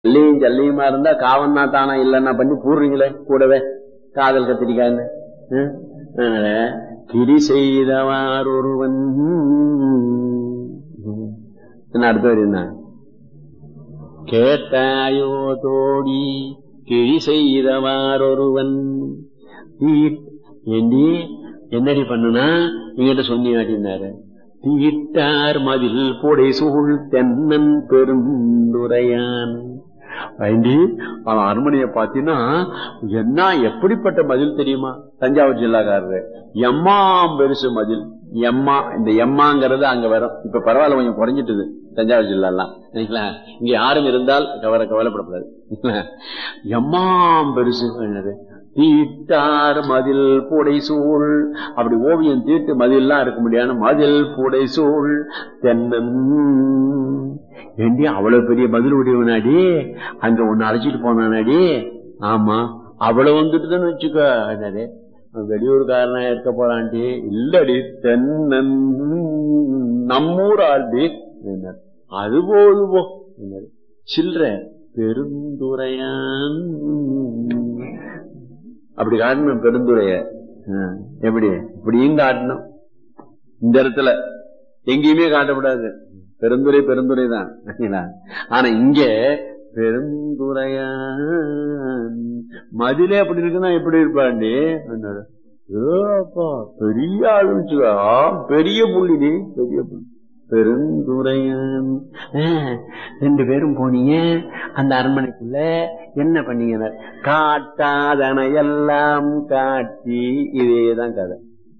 ஜல்லியும் ஜல்லியுமா இருந்தா காவன்னா தானா இல்லன்னா பண்ணி கூடுறீங்களே கூடவே காதல் கத்திரிக்கான்னு ஹம்? அதனால கிரி செய்தவார் ஒருவன் என்ன அடுத்த வரி என்ன கேட்டாயோ தோடி கிழி செய்தவார் ஒருவன் தீ- ஏண்டி என்னடி பண்ணுனா எங்கிட்ட சொன்னியாட்டினாரு தீட்டார் மதில் புடை சூழ் தென்னன் பெருந்துரையான் ஐண்டி அவன் அரண்மனையை பார்த்தீங்கன்னா என்ன எப்படிப்பட்ட மதில் தெரியுமா தஞ்சாவூர் ஜில்லாக்காரரு எம்மாம் பெருசு மதில் எம்மா இந்த எம்மாங்கிறது அங்க வரும் இப்ப பரவாயில்ல கொஞ்சம் குறைஞ்சிட்டுது தஞ்சாவூர் ஜில்லாலாம் சரிங்களா இங்க யாரும் இருந்தால் கவலை கவலைப்படக்கூடாது சரிங்களா? எம்மாம் பெருசு என்னது தீட்டார் மதில் பூடை சூழ் அப்படி ஓவியம் தீட்டு மதில்லாம் இருக்க முடியாது மதில் பூடை சூழ் தென்னன் ஏண்டி அவ்வளவு பெரிய மதில் உடையவனாடி அங்க ஒன்னு அழைச்சிட்டு போனானாடி ஆமா அவ்வளவு வந்துட்டுதுன்னு வச்சுக்கோ என்னது அவன் வெளியூர்காரனா இருக்க போறான்டி இல்லடி தென்னன் நம்மூர் ஆள்டி என்ன அது போதுவோ என்னது சில்ற பெருந்துரையான் அப்படி காட்டணும் பெருந்துரைய ஆ, எப்படி இப்படியும் காட்டணும் இந்த இடத்துல எங்கேயுமே காட்டக்கூடாது பெருந்துரை பெருந்துரை தான் சரிங்களா? ஆனா இங்க பெருந்துரையான் மதிலே அப்படி இருக்குன்னா எப்படி இருப்பாண்டி என்னோட ஏப்பா பெரிய ஆளு வச்சுக்கோ. ஆ, பெரிய புள்ளி நீ பெரிய புள்ளி பெருந்துரையான் ஆ, ரெண்டு பேரும் போனீங்க அந்த அரண்மனைக்குள்ள என்ன பண்ணீங்க காட்டாதன எல்லாம் காட்டி இதேதான் கதை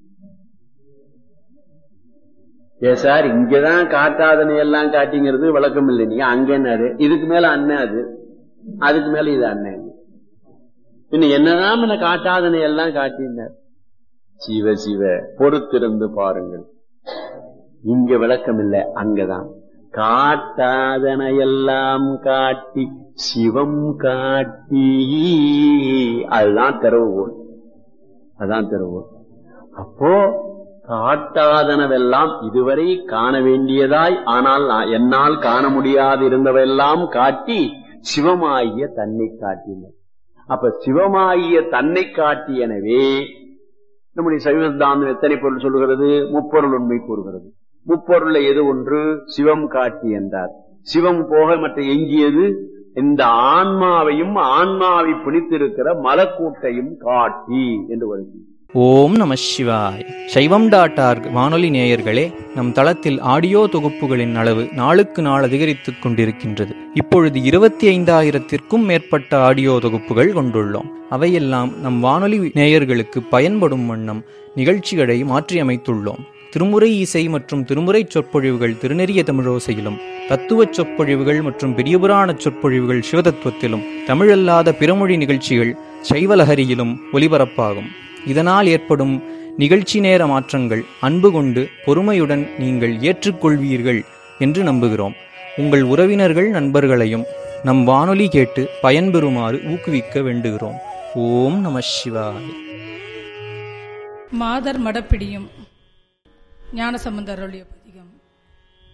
ஏ சார் இங்கதான் காட்டாதனை எல்லாம் காட்டிங்கிறது விளக்கம் இல்லை நீங்க அங்க என்னாரு இதுக்கு மேல அண்ணன் அது அதுக்கு மேல இது அண்ணன் இன்னும் என்னதான் முன்ன காட்டாதனை எல்லாம் காட்டினார் சிவ சிவ பொறுத்திருந்து பாருங்கள் இங்க விளக்கம் இல்லை அங்கதான் காட்டாதன எல்லாம் காட்டி சிவம் காட்டி அதுதான் திறவுகோல் அதான் திறவுகோல் அப்போ காட்டாதனவெல்லாம் இதுவரை காண வேண்டியதாய் ஆனால் நான் என்னால் காண முடியாது இருந்தவெல்லாம் காட்டி சிவமாகிய தன்னை காட்டினர் அப்ப சிவமாகிய தன்னை காட்டியனவே நம்முடைய சைவ சித்தாந்தம் எத்தனை பொருள் சொல்லுகிறது முப்பொருள் உண்மை கூறுகிறது முப்பொருள்ல எது ஒன்று சிவம் காட்டி என்றார் சிவம் போக மற்ற எஞ்சியது இந்த ஆன்மாவையும் ஆன்மாவை பிடித்திருக்கிற மலக்கூட்டையும் காட்டி என்று வருகிறது ஓம் நம சிவாய் சைவம் டாட் ஆர்க் வானொலி நேயர்களே நம் தளத்தில் ஆடியோ தொகுப்புகளின் அளவு நாளுக்கு நாள் அதிகரித்துக் கொண்டிருக்கின்றது இப்பொழுது இருபத்தி ஐந்தாயிரத்திற்கும் மேற்பட்ட ஆடியோ தொகுப்புகள் கொண்டுள்ளோம் அவையெல்லாம் நம் வானொலி நேயர்களுக்கு பயன்படும் வண்ணம் நிகழ்ச்சிகளை மாற்றியமைத்துள்ளோம் திருமுறை இசை மற்றும் திருமுறை சொற்பொழிவுகள் திருநெறிய தமிழோசையிலும் தத்துவச் சொற்பொழிவுகள் மற்றும் பெரியபுராண சொற்பொழிவுகள் சிவதத்துவத்திலும் தமிழல்லாத பிறமொழி நிகழ்ச்சிகள் சைவலஹரியிலும் ஒலிபரப்பாகும் இதனால் ஏற்படும் நிகழ்ச்சி நேர மாற்றங்கள் அன்பு கொண்டு பொறுமையுடன் நீங்கள் ஏற்றுக்கொள்வீர்கள் என்று நம்புகிறோம் உங்கள் உறவினர்கள் நண்பர்களையும் நம் வானொலி கேட்டு பயன்பெறுமாறு ஊக்குவிக்க வேண்டுகிறோம் ஓம் நம சிவாய மாதர் மடப்பிடியும் ஞானசம்பந்தர் அருளிய